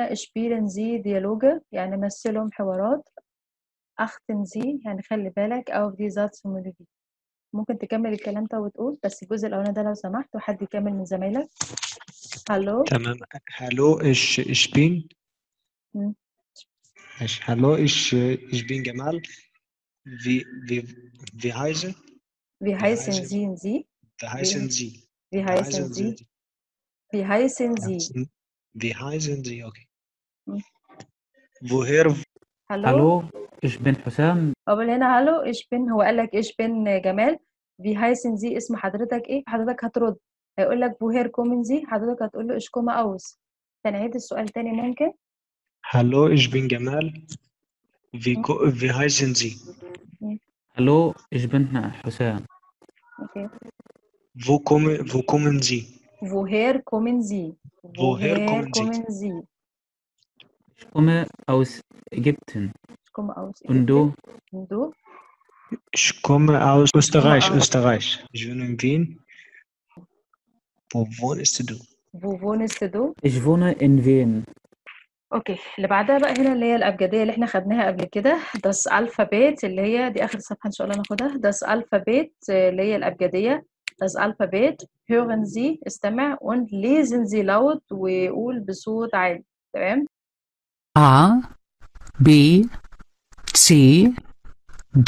هنا spielen Sie Dialoge يعني مثلهم حوارات achten Sie يعني خلي بالك auf die Satzformulierung ممكن تكمل الكلام ده وتقول بس الجزء الأولاني ده لو سمحت وحد يكمل من زمايلك هلو تمام hallo ich ich bin مم. ich, hallo ich ich bin Jamal wie wie wie heißen wie heißen heißen- Sie Sie wie heißen Sie wie heißen Sie wie heißen Sie Sie wie heißen Sie okay مم. woher هلو الو ich bin حسام قبل هنا هلو ايش بن هو قال لك ايش بن جمال في هايسن زي اسم حضرتك ايه حضرتك هترد هيقول لك بوهير كومن زي حضرتك هتقول له ايش كوما اوس تنعيد السؤال تاني ممكن hallo ich bin Jamal wie ko- wie heißen Sie الو ich bin حسام اوكي wo kommen wo kommen Sie woher kommen Sie Woher kommen Sie? kommen Sie ich komme aus Ägypten ich komme aus und du Ägypten. Und du ich komme aus Österreich aus- Österreich ich wohne in Wien wo wohnst du wo wohnst du ich wohne in Wien اوكي اللي بعدها بقى هنا اللي هي الابجديه اللي احنا خدناها قبل كده das Alphabet اللي هي دي اخر صفحه ان شاء الله ناخدها das Alphabet آه، اللي هي الابجديه das Alphabet hören Sie استمع und lesen Sie laut وقول بصوت عالي تمام A B C D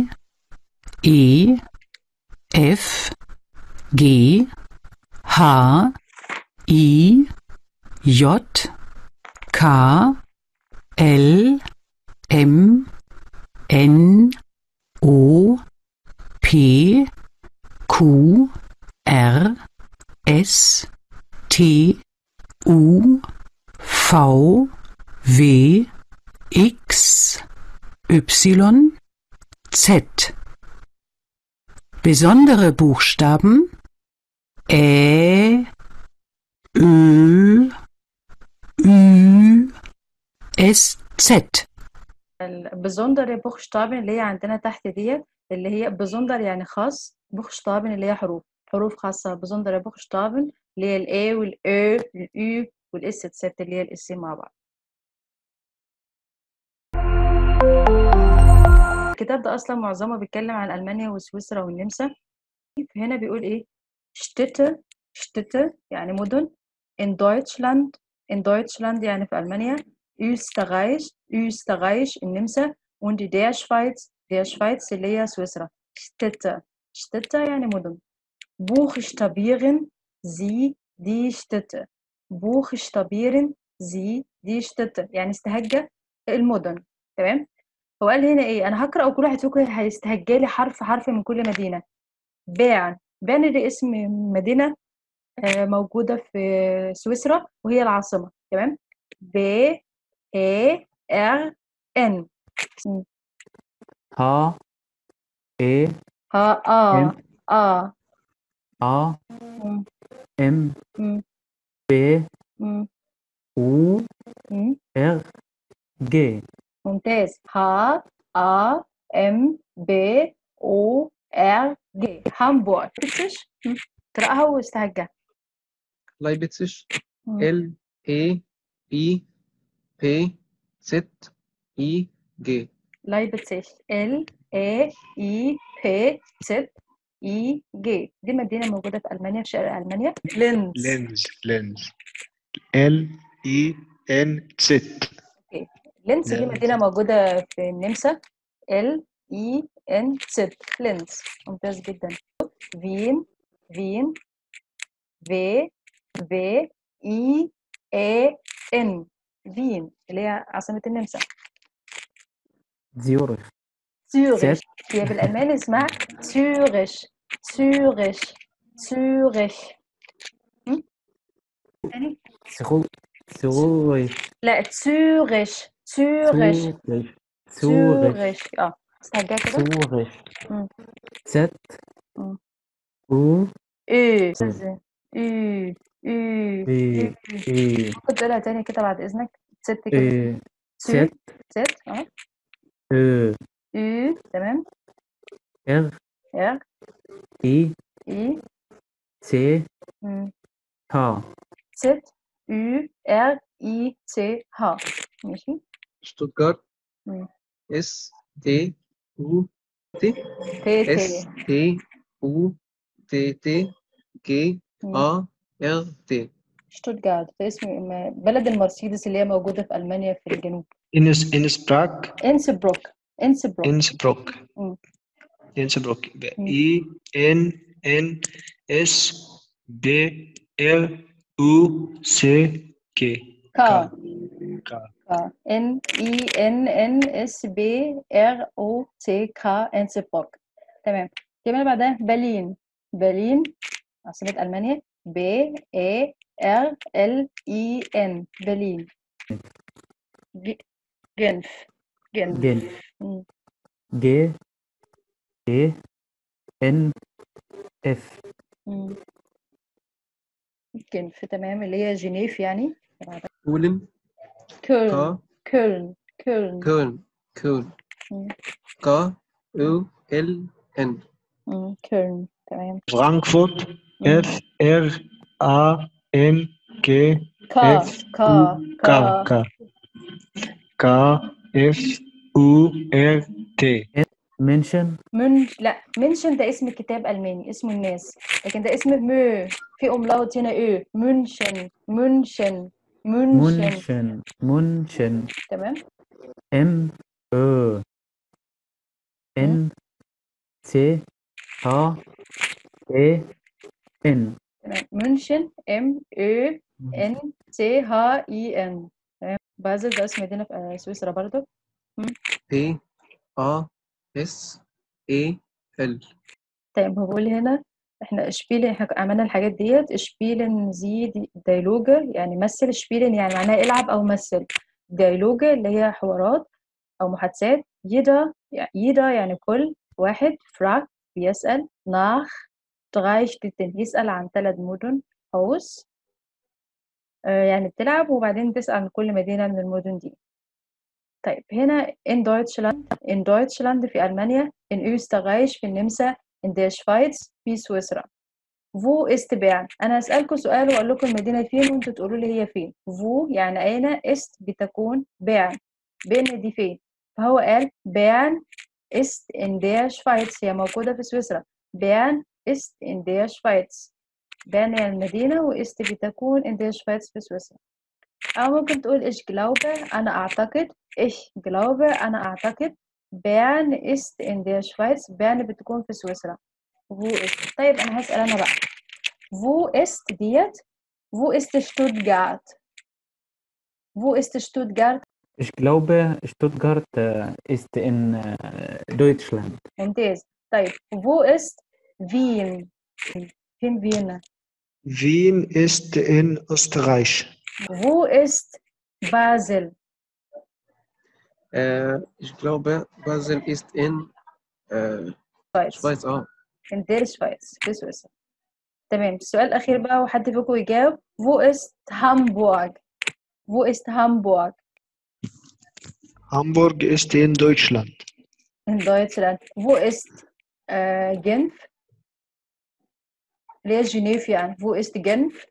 E F G H I J K L M N O P Q R S T U V W X Y Z Besondere Buchstaben Ä Ö Ü S Z البزوندر بوخشتابن اللي هي عندنا تحت ديت اللي هي بزوندر يعني خاص بوخشتابن اللي هي حروف حروف خاصة بزوندر بوخشتابن اللي هي الاي والاو والاو والاس ست اللي هي الاس مع بعض الكتاب ده اصلا معظمه بيتكلم عن المانيا وسويسرا والنمسا هنا بيقول ايه Städte Städte يعني مدن in Deutschland in Deutschland يعني في ألمانيا Österreich Österreich النمسا und der Schweiz der Schweiz اللي هي سويسرا Städte Städte يعني مدن Buchstabieren Sie die Städte Buchstabieren Sie die Städte يعني استهجى المدن تمام هو قال هنا ايه انا هقرا وكل واحد فيكم هيستهجى لي حرف حرف من كل مدينه بيرن بيرن دي اسم مدينه آه، موجوده في سويسرا وهي العاصمه تمام ب اي ار ان H E ها اه M. اه A مم. M مم. B مم. U مم. R G ممتاز ها ا ام ب او ار جي هامبورغ شفتش مم. اقراها واستهجى Leipzig مم. L E I P Z I G لايبتسيش ال اي اي بي زد اي جي دي مدينه موجوده في المانيا في شرق المانيا لينز لينز لينز ال اي ان زد لينز دي لينز. مدينه موجوده في النمسا ال اي ان زد لينز ممتاز جدا فين فين في في اي اي ان فين اللي هي عاصمه النمسا Zürich زيورخ هي بالالماني اسمها زيورخ زيورخ زيورخ م? تاني Zürich Zürich لا زيورخ زيورخ Zürich Zürich زيورخ اه استهجاها كده Zürich مم. Z مم. U ايه استاذ ايه ايه E ايه E ممكن تقولها تاني كده بعد اذنك ست كده E سي Z ست اه Ö ايه تمام R ار I اي C مم. H ست U R I C H ماشي Stuttgart مم. S T U T ت S ت T U T T G مم. A R T شتوتجارت ده اسم م- بلد المرسيدس اللي هي موجودة في ألمانيا في الجنوب Inns Innsbruck إنسبروك إنسبروك Innsbruck مم. Innsbruck مم. I N N S B R U C K كا K كا N E N N S B R O C K إنسبروك تمام كمان بعدها برلين برلين عاصمة ألمانيا B A R L E N برلين ج- جنف جنف جنف مم. G E N F مم. جنف تمام اللي هي جنيف يعني Polen كولن K كولن كولن Köln Köln مم. K O L N مم. كولن تمام Frankfurt مم. F R A N K كا F كا U K كا K K F U R T منشن من لا منشن ده اسم كتاب ألماني اسم الناس لكن ده اسم مو في أملاوت هنا إيه منشن منشن منشن منشن منشن تمام M Ö N C H E N تمام منشن ام او ان سي ها اي ان تمام بازل ده اسم مدينة في آه، سويسرا برضو P A S A L طيب هو بيقول هنا احنا شبيلن احنا عملنا الحاجات ديت شبيلن زي دي- ديالوجة يعني مثل شبيلن يعني معناها العب او مثل ديالوجة اللي هي حوارات او محادثات يدا يدا يعني كل واحد فراك بيسأل ناخ drei Städten يسأل عن ثلاث مدن هوس آه، يعني بتلعب وبعدين تسأل عن كل مدينة من المدن دي طيب هنا in Deutschland in Deutschland في ألمانيا in Österreich في النمسا in der Schweiz في سويسرا wo ist Bern أنا هسألكم سؤال وأقول لكم المدينة فين وأنتوا تقولوا لي هي فين wo يعني أين ist بتكون Bern بين دي فين فهو قال Bern ist in der Schweiz هي موجودة في سويسرا Bern ist in der Schweiz Bern يعني المدينة وإست بتكون in der Schweiz في سويسرا أو ممكن تقول ich glaube أنا أعتقد ich glaube أنا أعتقد Bern ist in der Schweiz Bern بتكون في سويسرا wo ist طيب أنا هسأل أنا بقى wo ist ديت wo ist Stuttgart wo ist Stuttgart Ich glaube, Stuttgart äh, ist in äh, Deutschland. ممتاز طيب wo ist Wien فين فيينا Wien ist in Österreich. wo ist Basel Äh, ich glaube, Basel ist in äh, Schweiz Schweiz auch. in der Schweiz في سويسرا تمام السؤال الأخير بقى وحد فيكم يجاوب wo ist Hamburg wo ist Hamburg Hamburg ist in Deutschland. in Deutschland wo ist äh, Genf اللي هي جنيف يعني wo ist Genf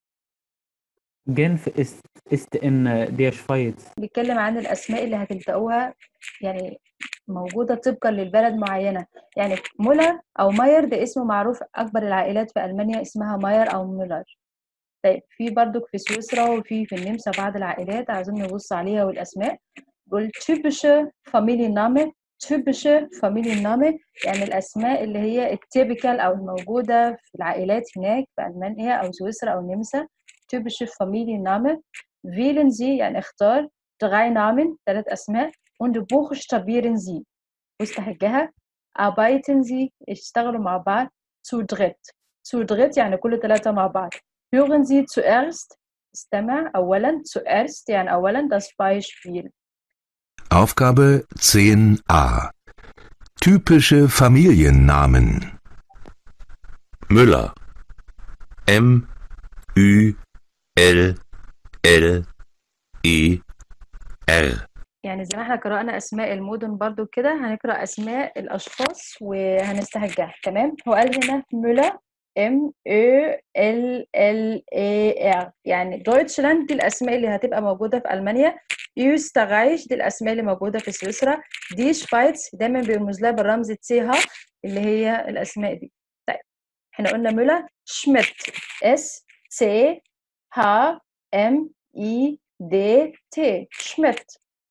Genf ist, ist in äh, der Schweiz. بيتكلم عن الأسماء اللي هتلتقوها يعني موجودة طبقا للبلد معينة يعني مولر أو ماير ده اسم معروف أكبر العائلات في ألمانيا اسمها ماير أو مولر طيب في برضك في سويسرا وفي في النمسا بعض العائلات عايزين نبص عليها والأسماء بيقول typische Familienname typische Familienname يعني الأسماء اللي هي التيبيكال أو الموجودة في العائلات هناك في ألمانيا أو سويسرا أو النمسا typische Familienname wählen Sie يعني اختار drei Namen ثلاث أسماء und buchstabieren Sie واستهجها arbeiten Sie اشتغلوا مع بعض zu dritt zu dritt يعني كل ثلاثة مع بعض hören Sie zuerst استمع أولا zuerst يعني أولا das Beispiel Aufgabe 10a. Typische Familiennamen. Müller. M Ü L L E R. يعني زي ما احنا قرأنا أسماء المدن برضو كده هنقرأ أسماء الأشخاص وهنستهجها تمام هو قال هنا ميلا ام او ال ال اي ار يعني دويتشلاند دي الاسماء اللي هتبقى موجوده في المانيا يوسترايش دي الاسماء اللي موجوده في سويسرا دي شفايتس دايما بيرمز لها بالرمز تي ها اللي هي الاسماء دي طيب احنا قلنا ميلا شميت اس سي ها ام اي دي تي شميت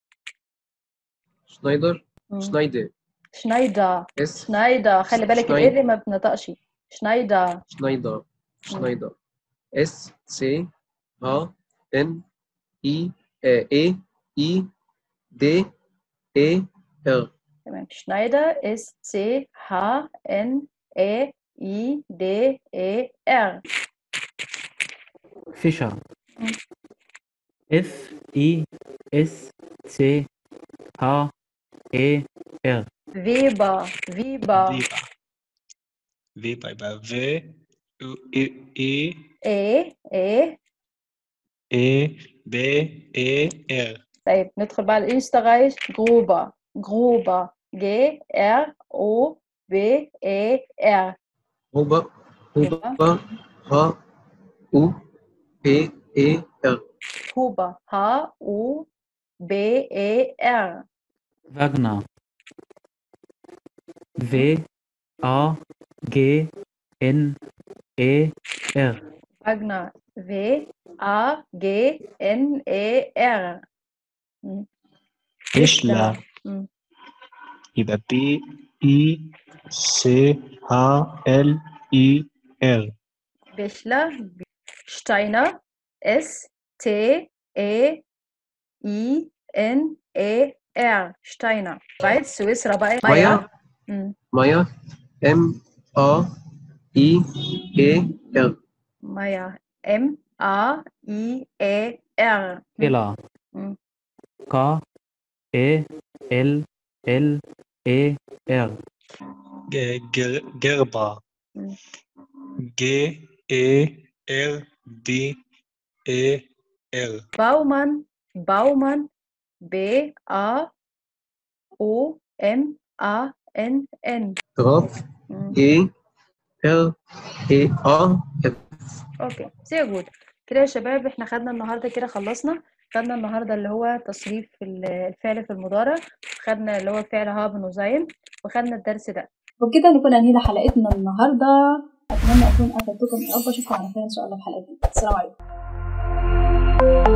شنايدر مم. شنايدر شنايدر اس شنايدر خلي بالك شنايدر. الايه ما بتنطقش شنايدر شنايدر شنايدر اس سي ها ان اي اي اي دي اي ار تمام شنايدر اس سي ها ان اي اي دي اي ار Fischer. مم. F I S C H E R. فيبا فيبا فيبا فيبا يبقى في اي اي ايه ايه اي بي اي ار طيب ندخل بقى على الاستغايش جروبا جروبا جي ار او بي اي ار هوبا هوبا ها او بي اي ار هوبا ها او بي اي ار Wagner. W A G N E R. Wagner في A G N A R فيشلا مم. يبقى بي اي سي ها ال اي ار بيشلا شتاينر S T A I N A R شتاينر رايت سويسرا بقى مايا مم. مايا ام ا اي اي ار مايا M A I A R Keller. مم. K E L L E R. ج- جر- جربا مم. جي اي ار بي اي ار باومان باومان B A O M A N N دراف مم. اي ار اي ا اف اوكي سي جود كده يا شباب احنا خدنا النهارده كده خلصنا خدنا النهارده اللي هو تصريف ال- الفعل في المضارع خدنا اللي هو فعل هاب نوزاين وخدنا الدرس ده وبكده نكون انهينا حلقتنا النهارده اتمنى اكون افدتكم يا رب اشوفكم على خير ان شاء الله في حلقه جديده السلام عليكم